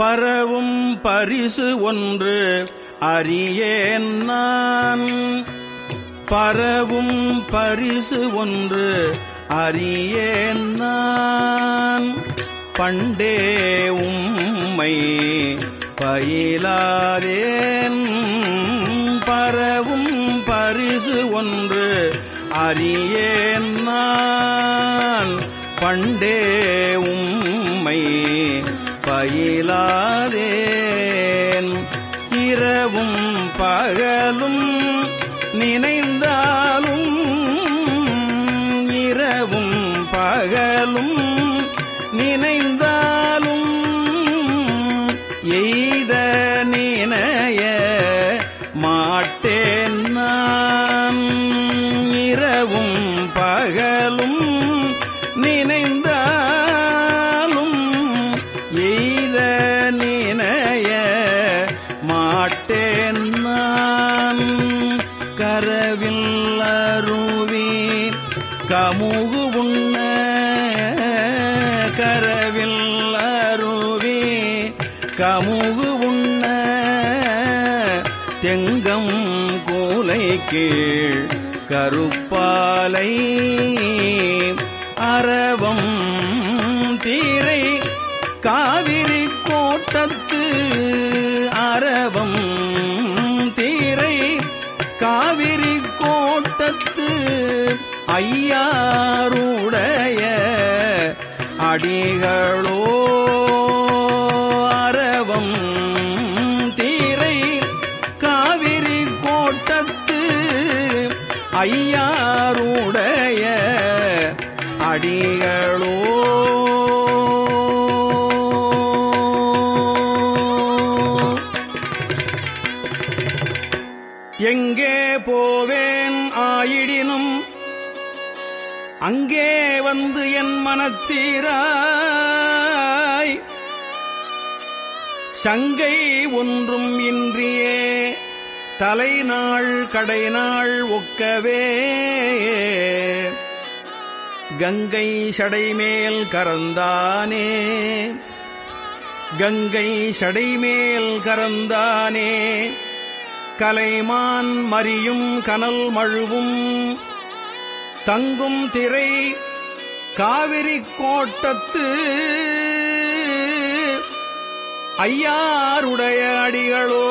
பரவும் பரிசு ஒன்று அறியேன் நான் பரவும் பரிசு ஒன்று அறியேன் நான் பண்டே உம்மை பயிலாதேன் பரவும் பரிசு ஒன்று அறியேன் நான் பண்டே உம்மை பயிலாதேன் இரவும் பகலும் நினைந்தாலும் இரவும் பகலும் நினைந்தாலும் எய்த நினைய மாட்டேன் நான் இரவும் பகலும் நினைந்தாலும் எய்த நினைய மாட்டேன் நான் கரவில் அருவி கமுகு உண்ண கரவில் அருவி கமுகு உண்ண தெங்கம் கூலை கீழ் கருப்பாலை அரவம் தீரை காவிரி கோட்டத்து அரவம் தீரை காவிரி கோட்டத்து ஐயாருடைய அடிகளோ அரவம் தீரை காவிரி கோட்டத்து ஐயாருடைய அடிகளோ எங்கே போவேன் ஆயிடினும் அங்கே வந்து என் மனத்தீராய் சங்கை ஒன்றும் இன்றியே தலைநாள் கடைநாள் ஒக்கவே கங்கை சடைமேல் கரந்தானே கங்கை சடைமேல் கரந்தானே கலைமான் மறியும் கனல் மழுவும் தங்கும் திரை காவிரி கோட்டத்து ஐயாருடைய அடிகளோ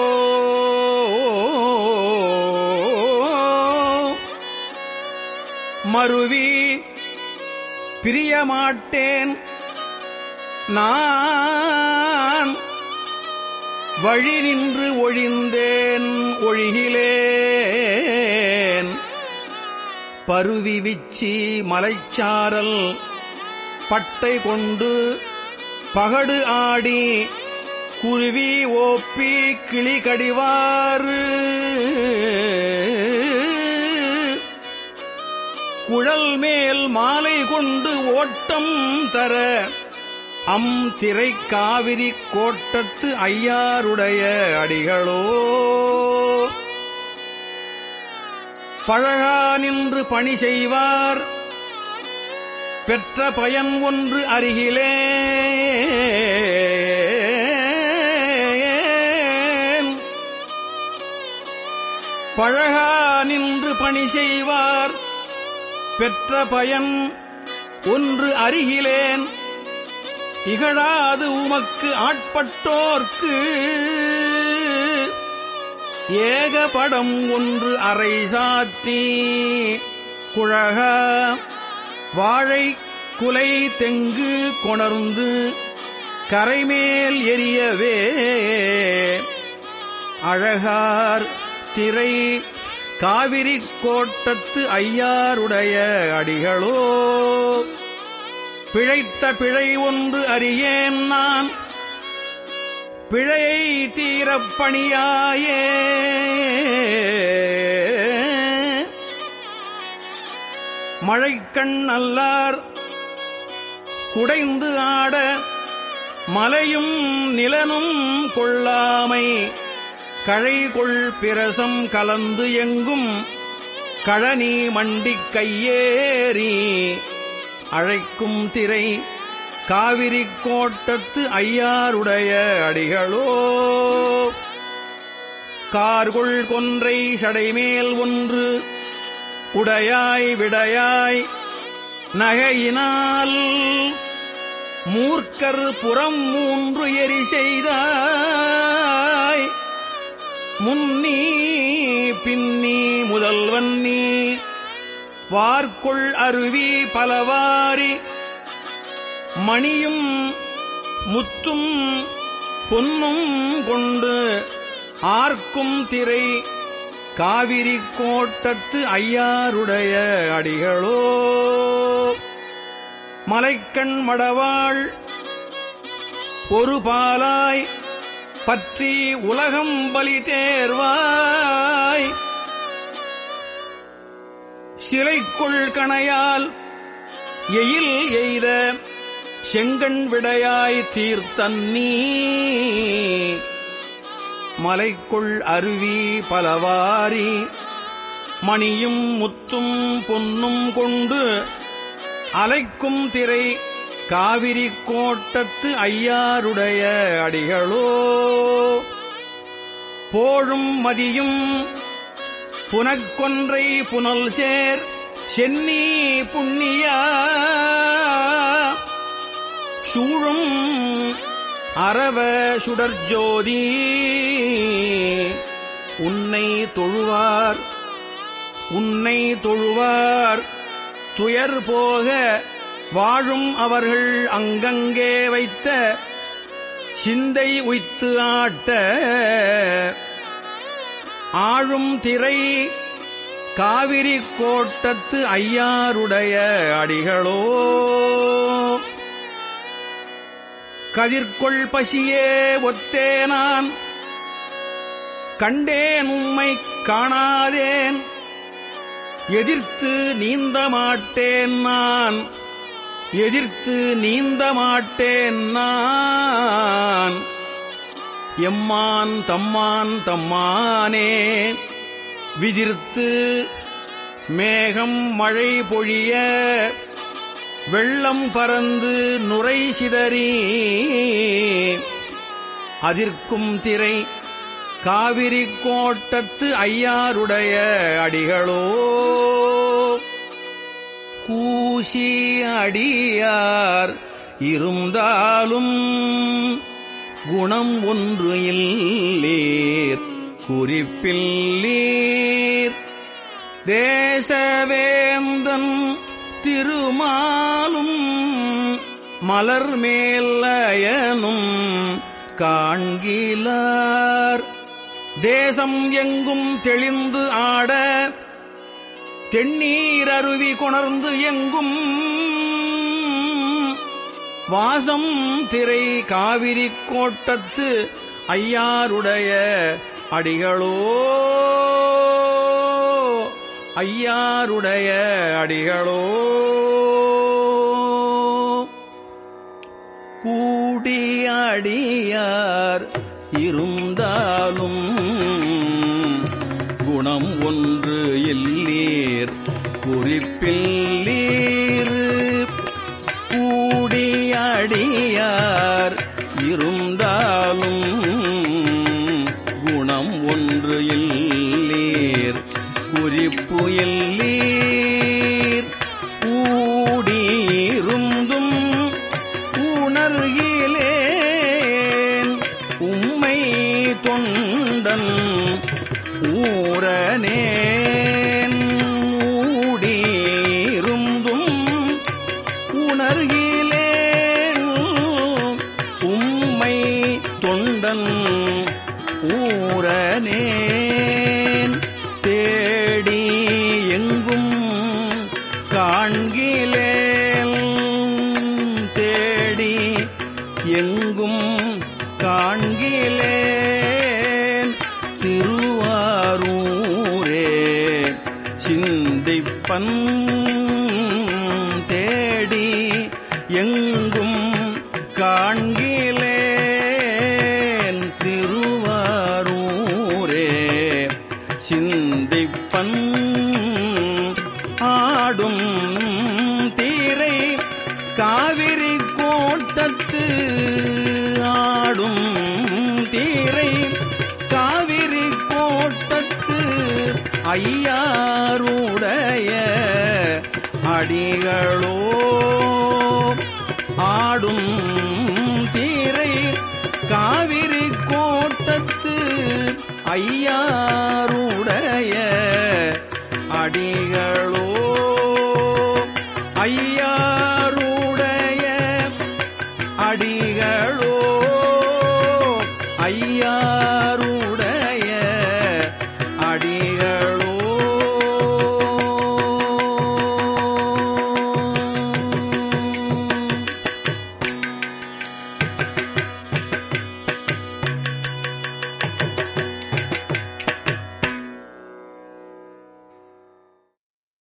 மருவி பிரியமாட்டேன் நான் வழி நின்று ஒழிந்தேன் ஒழிகிலேன் பருவி விச்சி மலைச்சாரல் பட்டை கொண்டு பகடு ஆடி குருவி ஓப்பி கிளி கடிவாறு குழல் மேல் மாலை கொண்டு ஓட்டம் தர அம் திரை காவிரி கோட்டத்து ஐயாருடைய அடிகளோ பழகா நின்று பணி செய்வார் பெற்ற பயன் ஒன்று அருகிலே பழகா நின்று பணி செய்வார் பெற்ற பயன் ஒன்று அருகிலேன் இகழாது உமக்கு ஆட்பட்டோர்க்கு ஏகபடம் ஒன்று அறை சாத்தி குழக வாழை குலை தெங்கு கொணர்ந்து கரைமேல் எரியவே அழகார் திரை காவிரி கோட்டத்து ஐயாருடைய அடிகளோ பிழைத்த பிழை ஒன்று அறியேன் நான் பிழையை தீரப் பணியாயே மழைக்கண் அல்லார் குடைந்து ஆட மலையும் நிலனும் கொள்ளாமை கழைகொள் பிரசம் கலந்து எங்கும் கழனி மண்டிக் கையேறி அழைக்கும் திரை காவிரி கோட்டத்து ஐயாருடைய அடிகளோ கார்கொள் கொன்றை சடைமேல் ஒன்று உடையாய் விடையாய் நகையினால் மூர்க்கர் புறம் மூன்று எரி செய்தாய் முன்னீ பின்னி முதல்வன் நீ வார்கொள் அருவி பலவாரி மணியும் முத்தும் பொன்னும் கொண்டு ஆர்க்கும் திரை காவிரி கோட்டத்து ஐயாருடைய அடிகளோ மலைக்கண் மடவாள் ஒரு பாலாய் பற்றி உலகம் பலி தேர்வாய் சிலைக்குள் கணையால் எயில் எய்த செங்கண் விடையாய் தீர்த்தன்னீ மலைக்குள் அருவி பலவாரி மணியும் முத்தும் பொன்னும் கொண்டு அலைக்கும் திரை காவிரி கோட்டத்து ஐயாருடைய அடிகளோ போழும் மதியும் புனக்கொன்றை புனல் சேர் சென்னி புண்ணியா சூழும் அரவ சுடர்ஜோதி உன்னை தொழுவார் உன்னை தொழுவார் துயர் போக வாழும் அவர்கள் அங்கங்கே வைத்த சிந்தை உய்த்து ஆட்ட ஆழும் திரை காவிரி கோட்டத்து ஐயாருடைய அடிகளோ கதிர்கொள் பசியே ஒத்தே நான் கண்டேன் உம்மை காணாதேன் எதிர்த்து நீந்த மாட்டேன் நான் எதிர்த்து நீந்த மாட்டேன் நான் எம்மான் தம்மான் தம்மானே விதிர்த்து மேகம் மழை பொழிய வெள்ளம் பறந்து நுரை சிதறி அதிர்க்கும் திரை காவிரி கோட்டத்து ஐயாருடைய அடிகளோ கூசி அடியார் இருந்தாலும் குணம் ஒன்று இல்லீர் குறிப்பில்லீர் தேசவேந்தன் திருமாலும் மலர் மேலயனும் காண்கிலார் தேசம் எங்கும் தெளிந்து ஆட தென்னீர் அருவி கொணர்ந்து எங்கும் வாசம் திரை காவிரி கோட்டத்து ஐயாருடைய அடிகளோ ஐயாருடைய அடிகளோ கூடியடியார் இருந்தாலும் குணம் ஒன்று இல்லீர் குறிப்பில்லீர் கூடியடியார் இருந்தாலும் குணம் ஒன்று இல்லீர் குறிப்பு எல்லீர் கூடியிருந்தும் உணர்கிலேன் உம்மை தொண்டன் ஊரனேன் ஊடியிருந்தும் உணர்கிலேன் உம்மை தொண்டன் ஊரனேன் தேடி எங்கும் காண்கிலேன் தேடி எங்கும் காண்கிலேன் திருவாரூரே சிந்திப்பன் தேடி எங்கும் காண்கிலேன் திருவாரூரே சிந்திப்பன் ஆடும் தீரை காவிரி கோட்ட ஐயாருடைய அடிகளோ ஆடும் தீரை காவிரி கோட்டத்து ஐயாருடைய அடிகளோ ஐயா